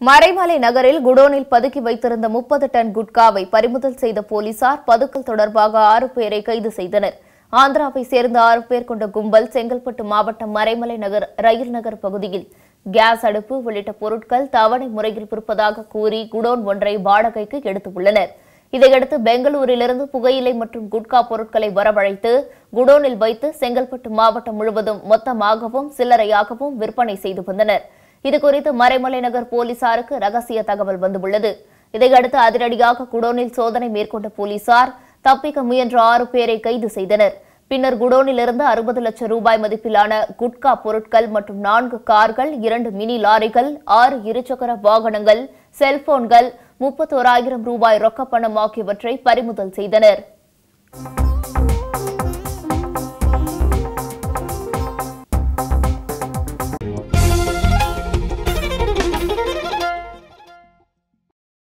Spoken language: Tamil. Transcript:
மறைமலை நகரில் குடோனில் பதுக்கி வைத்திருந்த முப்பது டன் குட்காவை பறிமுதல் செய்த போலீசார் பதுக்கல் தொடர்பாக ஆறு பேரை கைது செய்தனர் ஆந்திராவை சேர்ந்த ஆறு பேர் கொண்ட கும்பல் செங்கல்பட்டு மாவட்டம் மறைமலை நகர் ரயில் நகர் பகுதியில் கேஸ் அடுப்பு உள்ளிட்ட பொருட்கள் தவணை முறையில் விற்பதாக கூறி குடோன் ஒன்றை வாடகைக்கு எடுத்துள்ளனர் இதையடுத்து பெங்களூரிலிருந்து புகையிலை மற்றும் குட்கா பொருட்களை வரவழைத்து குடோனில் வைத்து செங்கல்பட்டு மாவட்டம் முழுவதும் மொத்தமாகவும் சில்லறையாகவும் விற்பனை செய்து வந்தனர் இதுகுறித்து மறைமலை நகர் போலீசாருக்கு ரகசிய தகவல் வந்துள்ளது இதையடுத்து அதிரடியாக குடோனில் சோதனை மேற்கொண்ட போலீசார் தப்பிக்க முயன்ற ஆறு பேரை கைது செய்தனர் பின்னர் குடோனிலிருந்து அறுபது லட்சம் ரூபாய் மதிப்பிலான குட்கா பொருட்கள் மற்றும் நான்கு கார்கள் இரண்டு மினி லாரிகள் ஆறு இருசக்கர வாகனங்கள் செல்போன்கள் முப்பத்தோராயிரம் ரூபாய் ரொக்கப்பணம் ஆகியவற்றை பறிமுதல் செய்தனர்